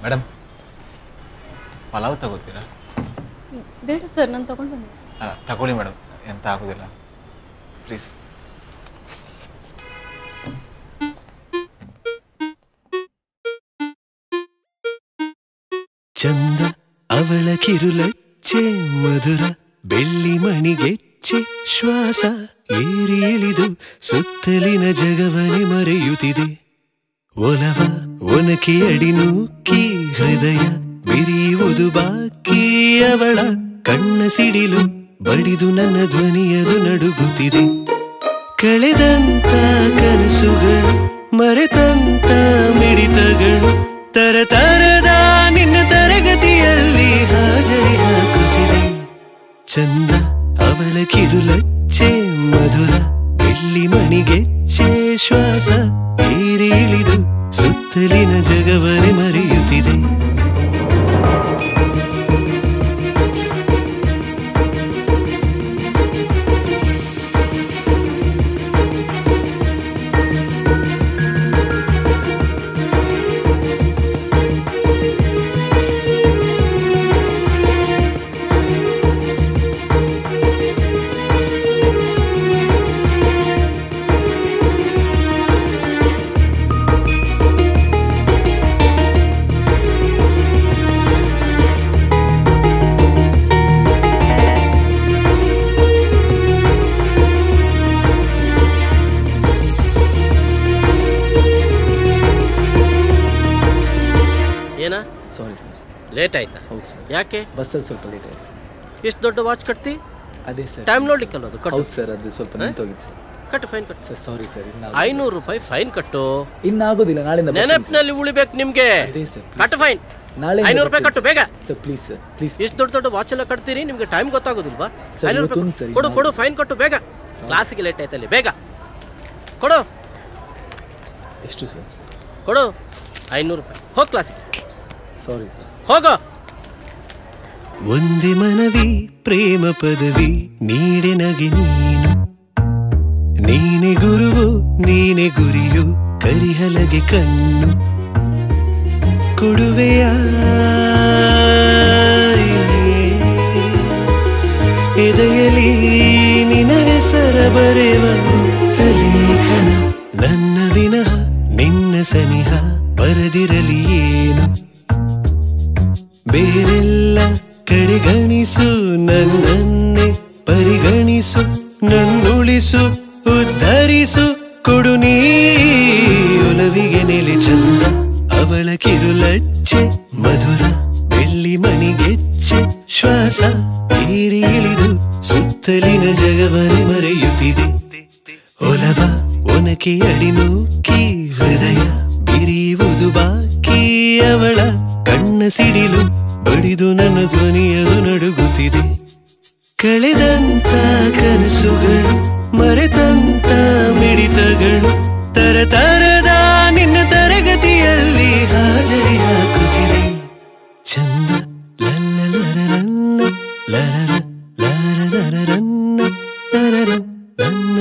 Madam pulao ತಗೋತೀರಾ ಬೇಡ sir ನಾನು ತಗೊಂಡು ಬನ್ನಿ ಅಲ್ಲ ತಗೊಳ್ಳಿ ಮೇಡಮ್ ಎಂತ ಆಗೋದಿಲ್ಲ ಪ್ಲೀಸ್ ಚಂದ ಅವಳ ಕಿರುಲಚ್ಚೆ ಮಧುರ ಬೆಳ್ಳಿ ಮಣಿಗೆಚ್ಚೆ ಶ್ವಾಸ ಏರಿ ಇಳಿದು ಸುತ್ತಲಿನ ಜಗವನೆ ಮರೆಯುತ್ತಿದೆ ಒಲವ ಒನಕೆ ಅಡಿ ನೂಕಿ ಹೃದಯ ಬಿರಿಯುವುದು ಬಾಕಿ ಅವಳ ಕಣ್ಣ ಸಿಡಿಲು ಬಡಿದು ನನ್ನ ಧ್ವನಿಯದು ನಡುಗುತ್ತಿದೆ ಕಳೆದಂತ ಕನಸುಗಳು ಮರೆತಂತ ಮಿಡಿತಗಳು ತರತರದ ನಿನ್ನ ತರಗತಿಯಲ್ಲಿ ಹಾಜರಿ ಹಾಕುತ್ತಿದೆ ಚಂದ ಅವಳ ಕಿರುಲಚ್ಚೆ ಮಧುರ ಬೆಳ್ಳಿ ಮಣಿಗೆಚ್ಚೆ ಶ್ವಾಸ ಏರಿ ಇಳಿದು ಸುತ್ತಲಿನ ಜಗವನೆ ಮರೆಯುತ್ತಿದೆ ಏನ ಸಾರಿ ಸರ್ ಲೇಟ್ ಆಯ್ತಾ ಹೌದು ಸರ್ ಯಾಕೆ ಬಸ್ಸಲ್ಲಿ ಸ್ವಲ್ಪ ಲೇಟ್ ಆಯ್ತು ಸರ್ ಇಷ್ಟು ದೊಡ್ಡ ವಾಚ್ ಕಟ್ತಿ ಅದೇ ಸರ್ ಟೈಮ್ ನೋಡ್ಲಿಕ್ಕಲ್ಲ ಅದು ಕಟ್ಟು ಹೌದು ಸರ್ ಅದು ಸ್ವಲ್ಪ ನಿಂತೋಗಿತ್ತು ಸರ್ ಕಟ್ಟು ಫೈನ್ ಕಟ್ಟು ಸರ್ ಸಾರಿ ಸರ್ ಇನ್ನು ಐನೂರು ರೂಪಾಯಿ ಫೈನ್ ಕಟ್ಟು ಇನ್ನಾಗೋದಿಲ್ಲ ನಾಳೆಯಿಂದ ಬರ್ತೀನಿ ನೆನಪಿನಲ್ಲಿ ಉಳಿಬೇಕು ನಿಮ್ಗೆ ಅದೇ ಸರ್, please. ಕಟ್ಟು ಫೈನ್ ನಾಳೆ ಐನೂರು ರೂಪಾಯಿ ಕಟ್ಟು ಬೇಗ ಸರ್ ಪ್ಲೀಸ್ ಸರ್ ಪ್ಲೀಸ್ ಇಷ್ಟು ದೊಡ್ಡ ದೊಡ್ಡ ವಾಚ್ ಎಲ್ಲ ಕಟ್ತೀರಿ ನಿಮ್ಗೆ ಟೈಮ್ ಗೊತ್ತಾಗೋದಿಲ್ವಾ ಸರ್, ಐನೂರು ರೂಪಾಯಿ ಇವತ್ತೊಂದು ಸರಿ ಕೊಡು ನಾವು- ಕೊಡು ಫೈನ್ ಕಟ್ಟು ಬೇಗ ಕ್ಲಾಸಿಗೆ ಲೇಟ್ ಆಯ್ತಲ್ಲಿ ಬೇಗ ಕೊಡು ಎಷ್ಟು ಸರ್ ಕೊಡು ಐನೂರು ರೂಪಾಯಿ ಹೋಗ್ ಕ್ಲಾಸಿಗೆ ಸಾರಿ ಸರ್ ಹೋಗೋ ಒಂದೇ ಮನವಿ ಪ್ರೇಮ ಪದವಿ ನೀಡೆ ನಗೆ ನೀನು ನೀನೆ ಗುರುವು ನೀನೆ ಗುರಿಯು ಕರಿಹಲಗೆ ಕಣ್ಣು ಕೊಡುವೆಯ ಎದೆಯಲಿ ನಿನ ಹೆಸರ ಬರೆವ ತಲೇಖನ ನನ್ನ ವಿನಃ ನಿನ್ನ ಸನಿಹ ಬರದಿರಲಿ ಏನು ಬೇರೆಲ್ಲ ಕಡೆಗಣಿಸು ನನ್ನನ್ನೇ ಪರಿಗಣಿಸು ನನ್ನುಳಿಸು ಉದ್ಧರಿಸು ಕೊಡು ನೀ ಒಲವಿಗೆ ನೆಲೆ ಚಂದ ಅವಳ ಕಿರುಲಚ್ಚೆ ಮಧುರ ಬೆಳ್ಳಿ ಮಣಿಗೆಚ್ಚೆ ಶ್ವಾಸ ಏರಿ ಇಳಿದು ಸುತ್ತಲಿನ ಜಗವನೆ ಮರೆಯುತ್ತಿದೆ ಒಲವ ಒನಕೆ ಅಡಿ ನೂಕಿ ಹೃದಯ ಬಿರಿಯುವುದು ಬಾಕಿ ಅವಳ ಕಣ್ಣ ಸಿಡಿಲು ಬಡಿದು ನನ್ನ ಧ್ವನಿಯದು ನಡುಗುತ್ತಿದೆ ಕಳೆದಂತ ಕನಸುಗಳು ಮರೆತಂತ ಮಿಡಿತಗಳು ತರತರದ ನಿನ್ನ ತರಗತಿಯಲ್ಲಿ ಹಾಜರಿ ಹಾಕುತ್ತಿದೆ ಚಂದ ಲಲ್ಲ ಲರರನ್ನ ಲರರ ಲರರನ್ನ ಲರರ ನನ್ನ